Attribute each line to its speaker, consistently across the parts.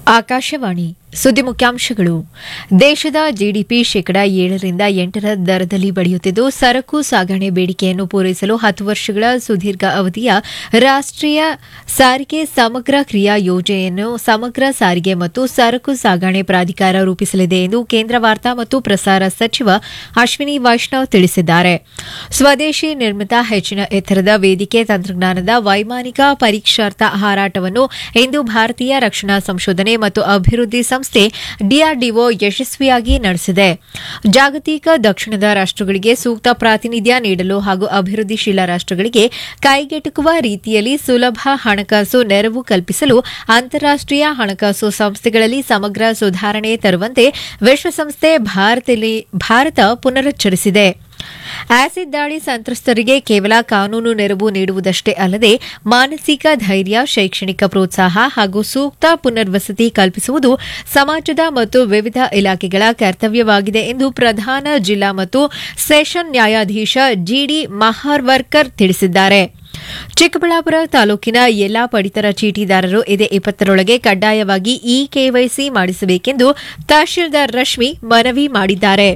Speaker 1: ಆಕಾಶವಾಣಿ ಸುದ್ದಿ ಮುಖ್ಯಾಂಶಗಳು ದೇಶದ ಜಿಡಿಪಿ ಶೇಕಡಾ ಏಳರಿಂದ ಎಂಟರ ದರದಲ್ಲಿ ಬೆಳೆಯುತ್ತಿದ್ದು ಸರಕು ಸಾಗಣೆ ಬೇಡಿಕೆಯನ್ನು ಪೂರೈಸಲು ಹತ್ತು ವರ್ಷಗಳ ಸುದೀರ್ಘ ಅವಧಿಯ ರಾಷ್ಟೀಯ ಸಾರಿಗೆ ಸಮಗ್ರ ಕ್ರಿಯಾ ಯೋಜನೆಯನ್ನು ಸಮಗ್ರ ಸಾರಿಗೆ ಮತ್ತು ಸರಕು ಸಾಗಣೆ ಪ್ರಾಧಿಕಾರ ರೂಪಿಸಲಿದೆ ಎಂದು ಕೇಂದ್ರ ವಾರ್ತಾ ಮತ್ತು ಪ್ರಸಾರ ಸಚಿವ ಅಶ್ವಿನಿ ವೈಷ್ಣವ್ ತಿಳಿಸಿದ್ದಾರೆ ಸ್ವದೇಶಿ ನಿರ್ಮಿತ ಹೆಚ್ಚಿನ ಎತ್ತರದ ವೇದಿಕೆ ತಂತ್ರಜ್ಞಾನದ ವೈಮಾನಿಕ ಪರೀಕ್ಷಾರ್ಥ ಹಾರಾಟವನ್ನು ಇಂದು ಭಾರತೀಯ ರಕ್ಷಣಾ ಸಂಶೋಧನೆ ಮತ್ತು ಅಭಿವೃದ್ಧಿ ಸಂಸ್ಥೆ ಡಿಆರ್ಡಿಒ ಯಶಸ್ವಿಯಾಗಿ ನಡೆಸಿದೆ ಜಾಗತಿಕ ದಕ್ಷಿಣದ ರಾಷ್ಟಗಳಿಗೆ ಸೂಕ್ತ ಪ್ರಾತಿನಿಧ್ಯ ನೀಡಲು ಹಾಗೂ ಅಭಿವೃದ್ಧಿಶೀಲ ರಾಷ್ಟಗಳಿಗೆ ಕೈಗೆಟುಕುವ ರೀತಿಯಲ್ಲಿ ಸುಲಭ ಹಣಕಾಸು ನೆರವು ಕಲ್ಪಿಸಲು ಅಂತಾರಾಷ್ಟೀಯ ಹಣಕಾಸು ಸಂಸ್ಥೆಗಳಲ್ಲಿ ಸಮಗ್ರ ಸುಧಾರಣೆ ತರುವಂತೆ ವಿಶ್ವಸಂಸ್ಥೆ ಭಾರತದಲ್ಲಿ ಭಾರತ ಪುನರುಚ್ಚರಿಸಿದೆ ಆಸಿಡ್ ದಾಳಿ ಸಂತ್ರಸ್ತರಿಗೆ ಕೇವಲ ಕಾನೂನು ನೆರವು ನೀಡುವುದಷ್ಟೇ ಅಲ್ಲದೆ ಮಾನಸಿಕ ಧೈರ್ಯ ಶೈಕ್ಷಣಿಕ ಪ್ರೋತ್ಸಾಹ ಹಾಗೂ ಸೂಕ್ತ ಪುನರ್ವಸತಿ ಕಲ್ಪಿಸುವುದು ಸಮಾಜದ ಮತ್ತು ವಿವಿಧ ಇಲಾಖೆಗಳ ಕರ್ತವ್ಯವಾಗಿದೆ ಎಂದು ಪ್ರಧಾನ ಜಿಲ್ಲಾ ಮತ್ತು ಸೆಷನ್ ನ್ಯಾಯಾಧೀಶ ಜಿಡಿ ಮಹಾರ್ವರ್ಕರ್ ತಿಳಿಸಿದ್ದಾರೆ ಚಿಕ್ಕಬಳ್ಳಾಪುರ ತಾಲೂಕಿನ ಎಲ್ಲಾ ಪಡಿತರ ಚೀಟಿದಾರರು ಇದೇ ಇಪ್ಪತ್ತರೊಳಗೆ ಕಡ್ಡಾಯವಾಗಿ ಇ ಕೆವೈಸಿ ಮಾಡಿಸಬೇಕೆಂದು ತಹಶೀಲ್ದಾರ್ ರಶ್ಮಿ ಮನವಿ ಮಾಡಿದ್ದಾರೆ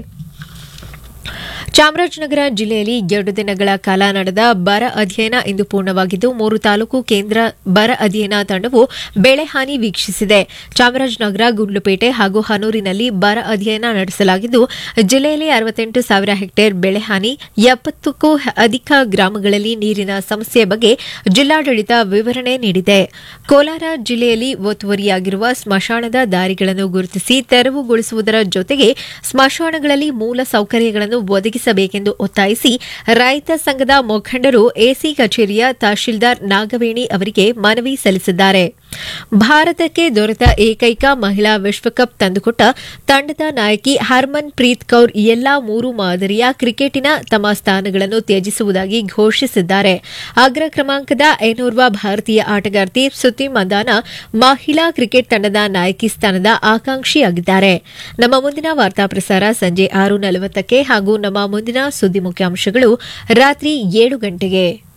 Speaker 1: ಚಾಮರಾಜನಗರ ಜಿಲ್ಲೆಯಲ್ಲಿ ಎರಡು ದಿನಗಳ ಕಾಲ ನಡೆದ ಬರ ಅಧ್ಯಯನ ಇಂದು ಪೂರ್ಣವಾಗಿದ್ದು ಮೂರು ತಾಲೂಕು ಕೇಂದ್ರ ಬರ ಅಧ್ಯಯನ ತಂಡವು ಬೆಳೆ ಹಾನಿ ವೀಕ್ಷಿಸಿದೆ ಚಾಮರಾಜನಗರ ಗುಂಡ್ಲುಪೇಟೆ ಹಾಗೂ ಹನೂರಿನಲ್ಲಿ ಬರ ಅಧ್ಯಯನ ನಡೆಸಲಾಗಿದ್ದು ಜಿಲ್ಲೆಯಲ್ಲಿ ಅರವತ್ತೆಂಟು ಸಾವಿರ ಹೆಕ್ಟೇರ್ ಬೆಳೆ ಹಾನಿ ಎಪ್ಪತ್ತಕ್ಕೂ ಅಧಿಕ ಗ್ರಾಮಗಳಲ್ಲಿ ನೀರಿನ ಸಮಸ್ಯೆ ಬಗ್ಗೆ ಜಿಲ್ಲಾಡಳಿತ ವಿವರಣೆ ನೀಡಿದೆ ಕೋಲಾರ ಜಿಲ್ಲೆಯಲ್ಲಿ ಒತ್ತುವರಿಯಾಗಿರುವ ಸ್ಮಶಾನದ ದಾರಿಗಳನ್ನು ಗುರುತಿಸಿ ತೆರವುಗೊಳಿಸುವುದರ ಜೊತೆಗೆ ಸ್ಮಶಾನಗಳಲ್ಲಿ ಮೂಲ ಸೌಕರ್ಯಗಳನ್ನು ಒದಗಿಸಬೇಕೆಂದು ಒತ್ತಾಯಿಸಿ ರೈತ ಸಂಘದ ಮುಖಂಡರು ಎಸಿ ಕಚೇರಿಯ ತಹಶೀಲ್ದಾರ್ ನಾಗವೇಣಿ ಅವರಿಗೆ ಮನವಿ ಸಲ್ಲಿಸಿದ್ದಾರೆ ಭಾರತಕ್ಕೆ ದೊರೆತ ಏಕೈಕ ಮಹಿಳಾ ವಿಶ್ವಕಪ್ ತಂದುಕೊಟ್ಟ ತಂಡದ ನಾಯಕಿ ಹರ್ಮನ್ ಪ್ರೀತ್ ಕೌರ್ ಎಲ್ಲಾ ಮೂರು ಮಾದರಿಯ ಕ್ರಿಕೆಟಿನ ತಮ್ಮ ಸ್ಥಾನಗಳನ್ನು ತ್ಯಜಿಸುವುದಾಗಿ ಘೋಷಿಸಿದ್ದಾರೆ ಅಗ್ರ ಕ್ರಮಾಂಕದ ಐನೂರ್ವ ಭಾರತೀಯ ಆಟಗಾರ್ತಿ ಸ್ತುತಿ ಮಂದಾನ ಮಹಿಳಾ ಕ್ರಿಕೆಟ್ ತಂಡದ ನಾಯಕಿ ಸ್ಥಾನದ ಆಕಾಂಕ್ಷಿಯಾಗಿದ್ದಾರೆ ನಮ್ಮ ಮುಂದಿನ ವಾರ್ತಾ ಪ್ರಸಾರ ಸಂಜೆ ಆರು ನಲವತ್ತಕ್ಕೆ ಹಾಗೂ ನಮ್ಮ ಮುಂದಿನ ಸುದ್ದಿ ಮುಖ್ಯಾಂಶಗಳು ರಾತ್ರಿ ಏಳು ಗಂಟೆಗೆ